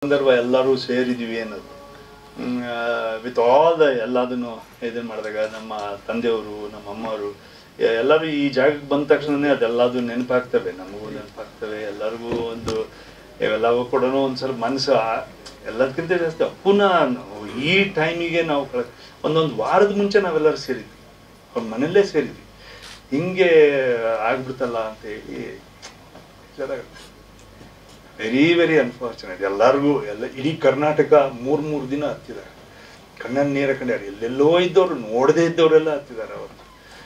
ಸಂದರ್ಭ ಎಲ್ಲರೂ ಸೇರಿದ್ವಿ ಅನ್ನೋದು ವಿತ್ ಆಲ್ ದ ಎಲ್ಲದನ್ನು ಇದನ್ನು ಮಾಡಿದಾಗ ನಮ್ಮ ತಂದೆಯವರು ನಮ್ಮ ಅಮ್ಮವರು ಎ- ಎಲ್ಲರೂ ಈ ಜಾಗಕ್ಕೆ ಬಂದ ತಕ್ಷಣನೇ ಅದೆಲ್ಲದು ನೆನಪಾಗ್ತವೆ ನಮಗೂ ನೆನಪಾಗ್ತವೆ ಎಲ್ಲರಿಗೂ ಒಂದು ಇವೆಲ್ಲವೂ ಕೂಡ ಒಂದು ಸ್ವಲ್ಪ ಮನಸ್ಸು ಆ- ಎಲ್ಲದಕ್ಕಿಂತ ಜಾಸ್ತಿ ಪುನಃ ನಾವು ಈ ಟೈಮಿಗೆ ನಾವು ಕಳ ಒಂದೊಂದು ವಾರದ ಮುಂಚೆ ನಾವೆಲ್ಲರೂ ಸೇರಿದ್ವಿ ಅವ್ರ ಮನೆಯಲ್ಲೇ ಸೇರಿದ್ವಿ ಹಿಂಗೆ ಆಗ್ಬಿಡ್ತಲ್ಲ ಅಂತ ಹೇಳಿ ಬೇಜಾರಾಗುತ್ತೆ ವೆರಿ ವೆರಿ ಅನ್ಫಾರ್ಚುನೇಟ್ ಎಲ್ಲರಿಗೂ ಎಲ್ಲ ಇಡೀ ಕರ್ನಾಟಕ ಮೂರ್ ಮೂರು ದಿನ ಹತ್ತಿದ್ದಾರೆ ಕಣ್ಣಲ್ಲಿ ನೀರ ಕಂಡ್ಯಾರ ಎಲ್ಲೆಲ್ಲೋ ಇದ್ದವ್ರು ನೋಡದೇ ಇದ್ದವರೆಲ್ಲ ಹತ್ತಿದ್ದಾರೆ ಅವತ್ತು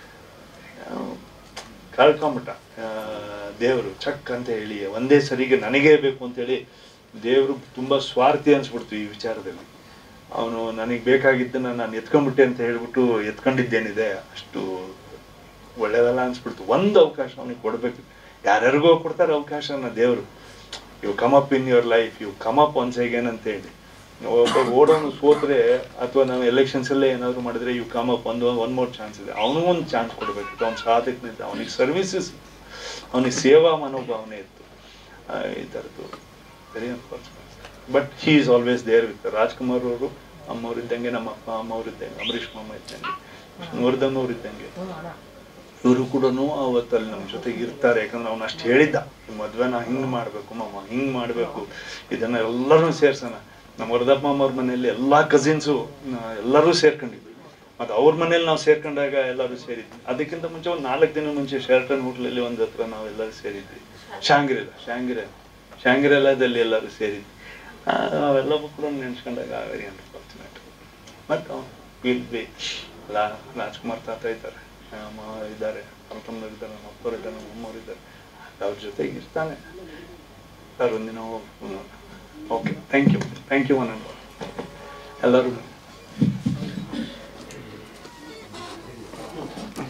ಕಳ್ಕೊಂಬಿಟ್ಟ ದೇವರು ಚಕ್ ಅಂತ ಹೇಳಿ ಒಂದೇ ಸರಿಗೆ ನನಗೇ ಬೇಕು ಅಂತೇಳಿ ದೇವರು ತುಂಬಾ ಸ್ವಾರ್ಥಿ ಅನ್ಸ್ಬಿಡ್ತು ಈ ವಿಚಾರದಲ್ಲಿ ಅವನು ನನಗೆ ಬೇಕಾಗಿದ್ದನ್ನ ನಾನು ಎತ್ಕೊಂಡ್ಬಿಟ್ಟೆ ಅಂತ ಹೇಳ್ಬಿಟ್ಟು ಎತ್ಕೊಂಡಿದ್ದೇನಿದೆ ಅಷ್ಟು ಒಳ್ಳೇದಲ್ಲ ಅನ್ಸ್ಬಿಡ್ತು ಒಂದು ಅವಕಾಶ ಅವನಿಗೆ ಕೊಡ್ಬೇಕು ಯಾರ್ಯಾರಿಗೋ ಕೊಡ್ತಾರೆ ಅವಕಾಶನ ದೇವರು you come up in your life you come up once again ಅಂತ ಹೇಳಿ ಒಬ್ಬ ಓಡೋನು ಸೋತ್ರೆ ಅಥವಾ ನಾವು ಎಲೆಕ್ಷನ್ಸ್ ಅಲ್ಲೇ ಏನಾದ್ರು ಮಾಡಿದ್ರೆ ಯು ಕಮ್ ಅಪ್ ಒಂದು ಒನ್ ಮೋರ್ ಚಾನ್ಸ್ ಇದೆ ಅವನಿಗೂ ಒಂದು ಚಾನ್ಸ್ ಕೊಡ್ಬೇಕಿತ್ತು ಅವ್ನ ಸಾಧಕನಿದ್ದ ಅವನಿಗೆ ಸರ್ವಿಸಸ್ ಅವನಿಗೆ ಸೇವಾ ಮನೋಭಾವನೆ ಇತ್ತು ಆ, ಈ ಥರದ್ದು very unfortunate but he is always there with Rajkumar ಅವರು ಅಮ್ಮವ್ರಿದ್ದಂಗೆ ನಮ್ಮ ಅಪ್ಪ ಅಮ್ಮವ್ರಿದ್ದಂಗೆ ಅಂಬರೀಷ್ ಮಾಮ ಇದ್ದಂಗೆ ವಿಷ್ಣುವರ್ಧನ್ ಅವ್ರು ಇದ್ದಂಗೆ ಇವರು ಕೂಡ ಅವತ್ತಲ್ಲಿ ನಮ್ಮ ಜೊತೆಗೆ ಇರ್ತಾರೆ ಯಾಕಂದ್ರೆ ಅವ್ನು ಅಷ್ಟು ಹೇಳಿದ್ದ ಈ ಮದ್ವೆನ ಹಿಂಗ್ ಮಾಡ್ಬೇಕು ಮಾಮ ಹಿಂಗ್ ಮಾಡ್ಬೇಕು ಇದನ್ನ ಎಲ್ಲರೂ ಸೇರ್ಸೋಣ ನಮ್ಮ ವರದಪ್ಪ ಮಾಮ ಅವ್ರ ಮನೆಯಲ್ಲಿ ಎಲ್ಲಾ ಕಸಿನ್ಸು ಎಲ್ಲರೂ ಸೇರ್ಕೊಂಡಿದ್ವಿ ಮತ್ತೆ ಅವ್ರ ಮನೇಲಿ ನಾವು ಸೇರ್ಕೊಂಡಾಗ ಎಲ್ಲರೂ ಸೇರಿದ್ವಿ ಅದಕ್ಕಿಂತ ಮುಂಚೆ ಒಂದು ನಾಲ್ಕು ದಿನ ಮುಂಚೆ ಶೆರ್ಟನ್ ಹೋಟ್ಲಲ್ಲಿ ಒಂದ್ ಹತ್ರ ನಾವೆಲ್ಲರೂ ಸೇರಿದ್ವಿ ಶಾಂಗ್ರಿಲ ಶಾಂಗ್ರಿಲ ಶಾಂಗ್ರಿಲಾದಲ್ಲಿ ಎಲ್ಲರೂ ಸೇರಿದ್ವಿ ಆ, ಅವೆಲ್ಲವೂ ಕೂಡ ನೆನ್ಸ್ಕೊಂಡಾಗ very unfortunate but will be ಲಾ ರಾಜ್ಕುಮಾರ್ ತಾತ ಇದ್ದಾರೆ ಅಮ್ಮ ಇದ್ದಾರೆ ಕಲ್ಕಮ್ಮನವ್ರು ಇದ್ದಾರೆ ನಮ್ಮ ಅಪ್ಪರು ಇದ್ದಾರೆ ನಮ್ಮ ಅಮ್ಮವ್ರು ಇದ್ದಾರೆ ಅವ್ರ ಜೊತೆಗೆ ಇರ್ತಾನೆ ಸರ್ ಒಂದಿನ okay thank you thank you one ಎಲ್ಲರೂ